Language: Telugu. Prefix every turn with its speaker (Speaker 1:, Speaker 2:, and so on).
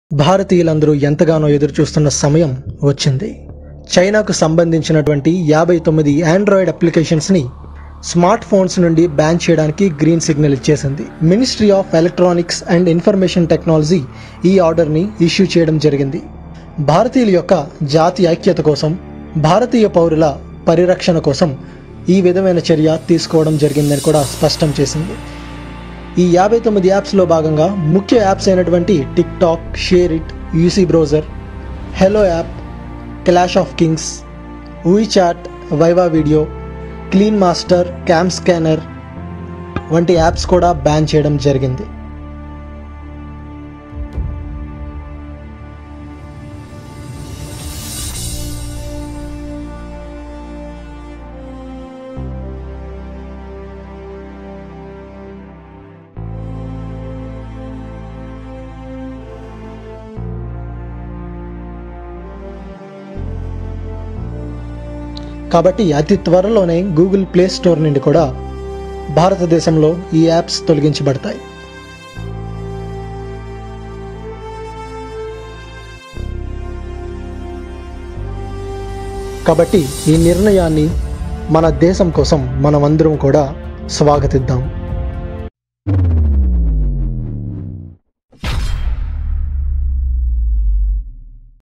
Speaker 1: భారతీయులందరూ ఎంతగానో ఎదురుచూస్తున్న సమయం వచ్చింది చైనాకు సంబంధించినటువంటి యాభై తొమ్మిది ఆండ్రాయిడ్ అప్లికేషన్స్ని స్మార్ట్ ఫోన్స్ నుండి బ్యాన్ చేయడానికి గ్రీన్ సిగ్నల్ ఇచ్చేసింది ministry of electronics and information technology ఈ ఆర్డర్ని ఇష్యూ చేయడం జరిగింది భారతీయుల యొక్క జాతి ఐక్యత కోసం భారతీయ పౌరుల పరిరక్షణ కోసం ఈ విధమైన చర్య తీసుకోవడం జరిగిందని కూడా స్పష్టం చేసింది ఈ యాభై తొమ్మిది యాప్స్లో భాగంగా ముఖ్య యాప్స్ అయినటువంటి TikTok SHAREit UC browser Helo app clash of kings chat VivaVideo clean master CamScanner వంటి యాప్స్ కూడా బ్యాన్ చేయడం జరిగింది కాబట్టి అతి త్వరలోనే గూగుల్ ప్లే స్టోర్ నుండి కూడా భారతదేశంలో ఈ యాప్స్ తొలగించబడతాయి కాబట్టి ఈ నిర్ణయాన్ని మన దేశం కోసం మనమందరం కూడా స్వాగతిద్దాం